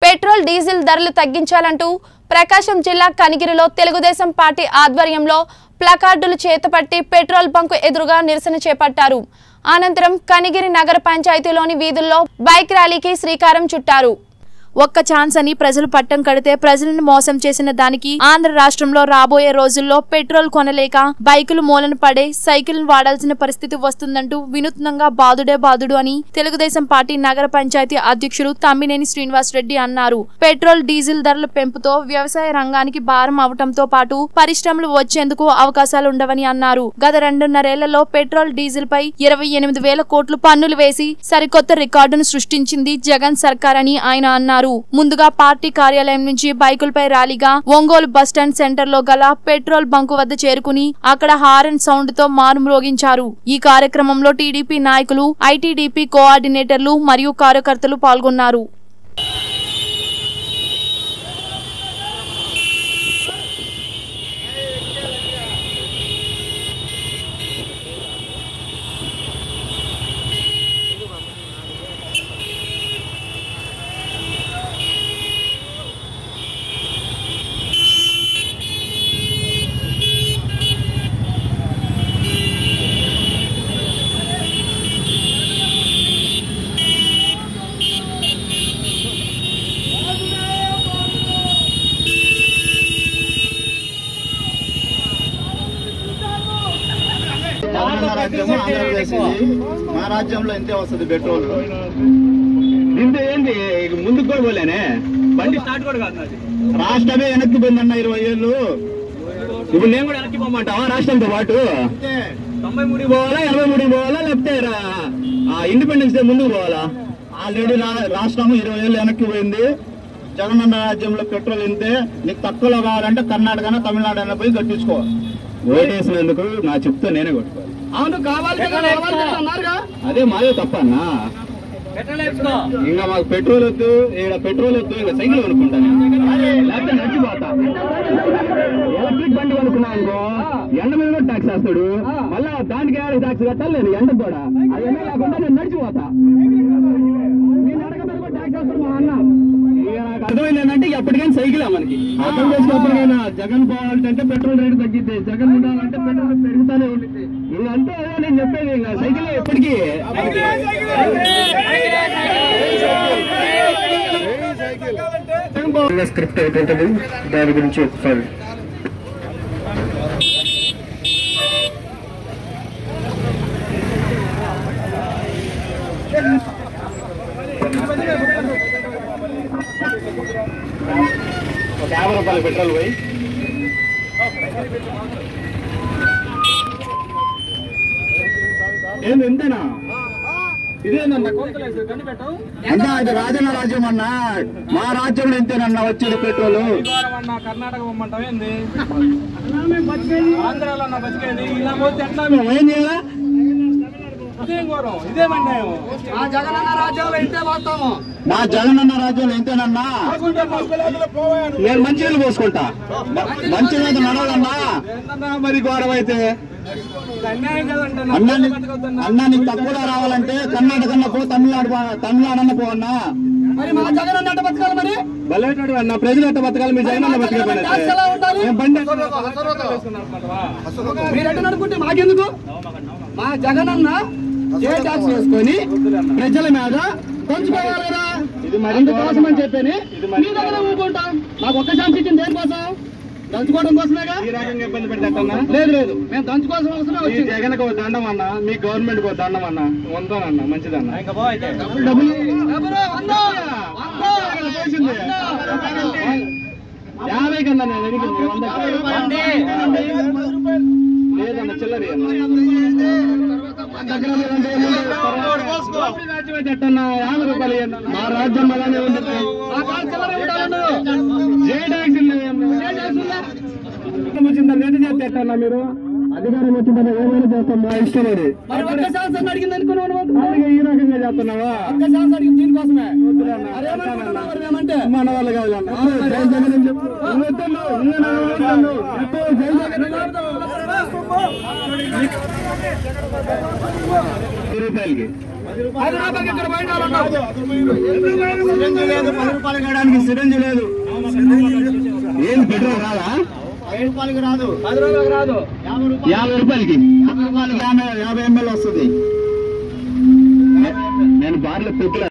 Petrol diesel ధరలు తగ్గించాలంటూ ప్రకాశం జిల్లా కనిగిరిలో Telugu Desam party ఆధ్వర్యంలో ప్లకార్డులు చేతపట్టి పెట్రోల్ బంకు ఎదురుగా నిరసన చేపట్టారు అనంతరం కనిగిరి నగర పంచాయతీలోని వీధుల్లో బైక్ ర్యాలీకి శ్రీకారం చుట్టారు ఒక్క ఛాన్స్ అని ప్రజలు పట్టం కడితే ప్రజలను మోసం చేసిన దానికి ఆంధ్ర రాష్ట్రంలో రాబోయే రోజుల్లో పెట్రోల్ కొనలేక బైకులు మూలన పడే సైకిల్ వాడాల్సిన పరిస్థితి వస్తుందంటూ వినూత్నంగా బాదుడే బాదుడు అని తెలుగుదేశం పార్టీ నగర పంచాయతీ అధ్యక్షుడు తమ్మినేని శ్రీనివాస్ రెడ్డి అన్నారు పెట్రోల్ డీజిల్ ధరల పెంపుతో వ్యవసాయ రంగానికి భారం అవటంతో పాటు పరిశ్రమలు వచ్చేందుకు అవకాశాలు ఉండవని అన్నారు గత రెండున్నరేళ్లలో పెట్రోల్ డీజిల్ పై ఇరవై ఎనిమిది వేల కోట్లు పన్నులు వేసి సరికొత్త రికార్డును సృష్టించింది జగన్ సర్కార్ అని ఆయన అన్నారు ముందుగా పార్టీ కార్యాలయం నుంచి బైకులపై ర్యాలీగా ఒంగోలు బస్టాండ్ సెంటర్ లో గల పెట్రోల్ బంకు వద్ద చేరుకుని అక్కడ హారన్ సౌండ్ తో మారుమ్రోగించారు ఈ కార్యక్రమంలో టీడీపీ నాయకులు ఐటీడీపీ కోఆర్డినేటర్లు మరియు కార్యకర్తలు పాల్గొన్నారు తెలంగాణ రాజ్యము ఆంధ్రప్రదేశ్ ఇది. మా రాజ్యంలో ఇంతే వస్తుంది పెట్రోల్ ఇంత ఏంది ఇక ముందుకు కూడా పోలేనే బండి స్టార్ట్ కూడా కాదు నాది రాష్ట్రమే వెనక్కి పోయిందన్న ఇరవై ఏళ్ళు ఇప్పుడు నేను కూడా వెనక్కి పోమంటావా రాష్ట్రంతో పాటు అంతే తొంభై మూడు పోవాలా ఎనభై మూడు పోవాలా లేకపోతే రా- ఆ ఇండిపెండెన్స్ డే ముందుకు పోవాలా ఆల్రెడీ రా- రాష్ట్రం ఇరవై ఏళ్ళు వెనక్కి పోయింది జగనన్న రాజ్యంలో పెట్రోల్ ఇంతే నీకు తక్కువలో కావాలంటే కర్ణాటక తమిళనాడు అయినా పోయి కట్టించుకో ఓటేసినందుకు నా చెప్తే నేనే కొట్టుకోవాలి అవును కావాలి అదే మాదే తప్ప అన్నా ఇంకా మాకు పెట్రోల్ వద్దు ఇక్కడ పెట్రోల్ వద్దు ఇంకా సైకిల్ కొనుక్కుంటాను లేకపోతే నడిచిపోతా ఎలక్ట్రిక్ బండి కొనుక్కున్నా అనుకో ఎండ మీద కూడా ట్యాక్స్ వేస్తాడు మళ్ళా దానికి ఏడాది ట్యాక్స్ కట్టాలి నేను ఎండ కూడా అదేమీ లేకుండా నేను నడిచిపోతా నేను నడక మీద కూడా ట్యాక్స్ వేస్తాడు మా అన్న ఇక నాకు అర్థమైంది ఏంటంటే ఎప్పటికైనా సైకిలే మనకి అర్థం చేసుకోకపోయినా జగన్ పోవాలంటే పెట్రోల్ రేటు తగ్గిద్ది జగన్ ఉండాలంటే పెట్రోల్ రేటు పెరుగుతానే ఉంటుంది ఇంకా అంతే అదే నేను చెప్పేది ఇంకా సైకిల్ ఎప్పటికీ స్క్రిప్ట్ ఏంటంటే దాని గురించి ఒకసారి ఒక యాభై రూపాయలు పెట్రోల్ పోయి ఏంది ఎంతేనా ఇదేనన్నా కొంతలేదు కన్ను పెట్టావు అన్నా ఇది రాజన్న రాజ్యం అన్నా మా రాజ్యంలో ఇంతేనన్నా వచ్చేది పెట్రోల్ అన్నా కర్ణాటక పొమ్మంటావు ఏంది ఆంధ్రాలో అన్న బతికేది ఇలా పోతే ఎట్లా మేము ఏం చేయాలా ఇదేం ఘోరం ఇదేమండి ఆ జగనన్న రాజ్యంలో ఇంతే పోతాము మా జగనన్న రాజ్యంలో ఇంతేనన్నా కాకుంటే పసుపులేదులు పోయాను నేను మంచి నీళ్ళు పోసుకుంటా మంచి మీద నడవదన్నా ఏందన్నా మరి ఘోరం అయితే ఇది అన్యాయం కదంటే అన్నా నీ- అన్నా నీకు తక్కువగా రావాలంటే కర్ణాటక అన్న పో తమిళనాడు పో- తమిళనాడు అన్న పో అన్నా మరి మా జగనన్న అంటే బతకాలి మరి బలైనడు అన్న ప్రజలు ఎట్ట బతకాలి మీ జగన్ అన్న బతికే ట్యాక్స్ ఎలా ఉండాలి? నేను బండి మీరు ఎట్లా అనుకుంటే మాకెందుకు మా జగనన్న ఏ ట్యాక్స్ వేసుకొని ప్రజల మీద పంచుకోవాలి కదా ఇది మరి అందుకోసం అని చెప్పని ఇది మరి మీ దగ్గర ఊరుకుంటాం మాకు ఒక్క ఛాన్స్ ఇచ్చింది దేనికోసం దంచుకోవడం కోసమేగా ఈ రకంగా ఇబ్బంది పెట్టేస్తున్నా లేదు లేదు మేము దంచుకోవాల్సిన అవసరం ఈ వచ్చింది జగన్ ఒక దండం అన్న మీ గవర్నమెంట్ ఒక దండం అన్న వందనన్న మంచిదన్న డబ్బులు ఎవరు? వంద! వంద! చేసింది. యాభై కన్నా నేను అడిగింది వంద లేదన్న చిల్లరి దగ్గర లేదంటే ఏముంది? లోపలి రాజ్యం అయితే ఎట్టన్నా? యాభై రూపాయలు ఇవ్వండి అన్న. మా రాజ్యం అలానే ఉంది మా కాడ చిల్లర ఇవ్వడాలను. ఏ ట్యాక్స్ ఏ ట్యాక్స్ ఉందా? వచ్చిందని రెడీ చేస్తే ఎట్టన్నా మీరు అధికారం వచ్చిందని ఏమైనా చేస్తాం మా ఇష్టం అది మరి ఒక్క ఛాన్స్ అని అడిగింది అనుకున్నావు నువ్వు? అందుకే ఈ రకంగా చేస్తున్నావా ఒక్క ఛాన్స్ అడిగింది దీనికోసమే మరి ఏమనుకుంటున్నావు మరి మేమంటే మన వాళ్ళు కావాలన్నా జై జగన్ అని చెప్పు నువ్వు వద్దన్ను, ఇంకా నా వాళ్ళు వద్దన్ను. చెప్పు, జై జగన్ అని చెప్పు. వెయ్యి రూపాయలకి హైదరాబాద్ ఇక్కడ బయట వాళ్ళు ఉన్నారు. సిరంజి లేదు పది రూపాయలు కావడానికి సిరంజి లేదు ఏంది పెట్రోల్ రాదా ఐదు రూపాయలకి రాదు హైదరాబాద్ రాదు యాభై రూపాయలు యాభై రూపాయలకి యాభై రూపాయలకి యాభై యాభై ఎంఎల్ వస్తుంది నేను బార్లో పెట్రోల్